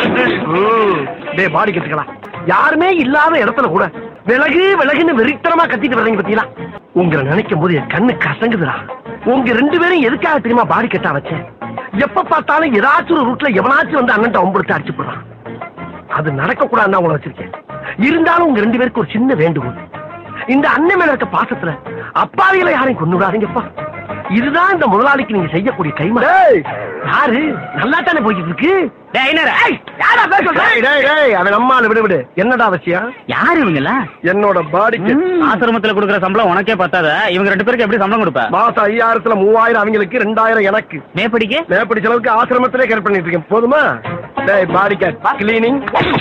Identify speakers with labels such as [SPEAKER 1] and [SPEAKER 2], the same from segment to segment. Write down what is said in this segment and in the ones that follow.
[SPEAKER 1] ம், டேய் பாடி கட்டுக்கலாம் யாருமே இல்லாத இடத்துல கூட விலகு விலகுன்னு வெறித்தனமா கத்திட்டு வர்றீங்க பத்தீங்களா உங்களை நினைக்கும் போது என் கண்ணு கசங்குதுடா உங்க ரெண்டு பேரும் எதுக்காக தெரியுமா பாடி கட்டா வச்சேன் எப்ப பார்த்தாலும் ஏதாச்சும் ஒரு ரூட்ல எவனாச்சும் வந்து அண்ணன் ஒம்படுத்து அடிச்சு போடுறான் அது நடக்க கூடாதுன்னு உங்களை வச்சிருக்கேன் இருந்தாலும் உங்க ரெண்டு பேருக்கு ஒரு சின்ன வேண்டுகோள் இந்த அண்ணன் மேல இருக்க பாசத்துல அப்பாவிகளை யாரையும் கொண்டு விடாதீங்கப்பா இதுதான் இந்த முதலாளிக்கு நீங்க செய்யக்கூடிய கைமா யாரு நல்லா தானே போய்கிட்டு இருக்கு ஏய், யாரா பேச சொல்ற? அவன் அம்மால விடு விடு என்னடா அவசியம்
[SPEAKER 2] யாரு இவங்களா
[SPEAKER 1] என்னோட பாடிக்கு
[SPEAKER 2] ஆசிரமத்துல கொடுக்குற சம்பளம் உனக்கே பத்தாத இவங்க ரெண்டு பேருக்கு எப்படி சம்பளம் கொடுப்ப
[SPEAKER 1] மாசம் ஐயாயிரத்துல மூவாயிரம் அவங்களுக்கு ரெண்டாயிரம் எனக்கு
[SPEAKER 2] மேப்படிக்கு
[SPEAKER 1] மேப்படி செலவுக்கு ஆசிரமத்திலே கேர் பண்ணிட்டு இருக்கேன் போதுமா டேய் பாடி கிளீனிங்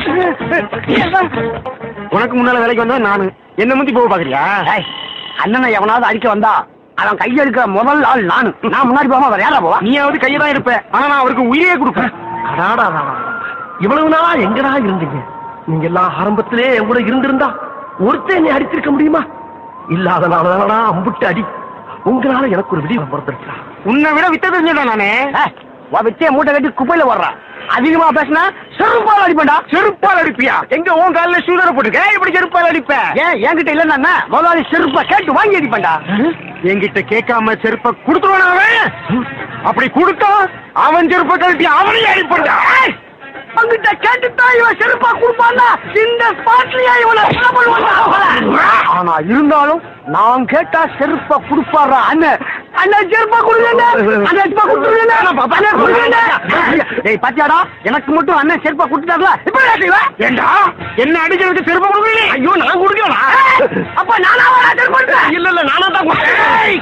[SPEAKER 3] உனக்கு முன்னால வேலைக்கு வந்தா நானு என்ன முந்தி போக பாக்குறியா அண்ணனை எவனாவது அடிக்க வந்தா அவன் கையெடுக்கிற முதல் ஆள் நானு நான் முன்னாடி போகாம வேற யாரா போவா நீயாவது கையை தான் இருப்ப ஆனா நான் அவருக்கு உயிரே கொடுப்பேன்
[SPEAKER 1] அடாடா இவ்வளவு நாளா எங்கடா இருந்தீங்க நீங்க எல்லாம் ஆரம்பத்திலே என் கூட இருந்திருந்தா ஒருத்தன் என்னை அடிச்சிருக்க முடியுமா இல்லாதனாலதானடா அம்புட்டு அடி உங்களால எனக்கு ஒரு விடிவு பிறந்திருக்கா
[SPEAKER 3] உன்னை விட வித்த தெரிஞ்சதா நானே வித்திய மூட்டை கட்டி குப்பையில போடுறான் அதிகமா பேசினா செருப்பால் அடிப்பேன்டா செருப்பால் அடிப்பியா எங்க உன் காலில சூதர போட்டுக்க இப்படி செருப்பால் அடிப்ப ஏன் என்கிட்ட இல்லன்னா முதலாளி செருப்ப கேட்டு வாங்கி அடிப்பேன்டா என்கிட்ட கேட்காம செருப்ப கொடுத்துருவான அவன் அப்படி கொடுத்தா அவன் செருப்ப கழட்டி அவனையும் அடிப்பா அவங்கிட்ட கேட்டுத்தான் இவன் செருப்பா கொடுப்பான்னா இந்த ஸ்பாட்லயே இவனை கொலை பண்ணுவான்டா. ஆனா இருந்தாலும் நான் கேட்டா செருப்பா கொடுப்பாரா அண்ணன் அண்ணன் செருப்பா கொடுங்க அண்ணன் செருப்பா கொடுத்துருங்க அண்ணன் கொடுங்க டேய் பாத்தியாடா எனக்கு மட்டும் அண்ணன் செருப்பா கொடுத்துட்டாங்களா இப்ப என்ன செய்வ ஏண்டா என்ன அடிக்கிறதுக்கு செருப்பா கொடுக்கல
[SPEAKER 1] ஐயோ நான் கொடுக்கலடா
[SPEAKER 3] அப்ப நானா செருப்பா
[SPEAKER 1] இல்ல இல்ல நானா தான் கொடுத்தேன்.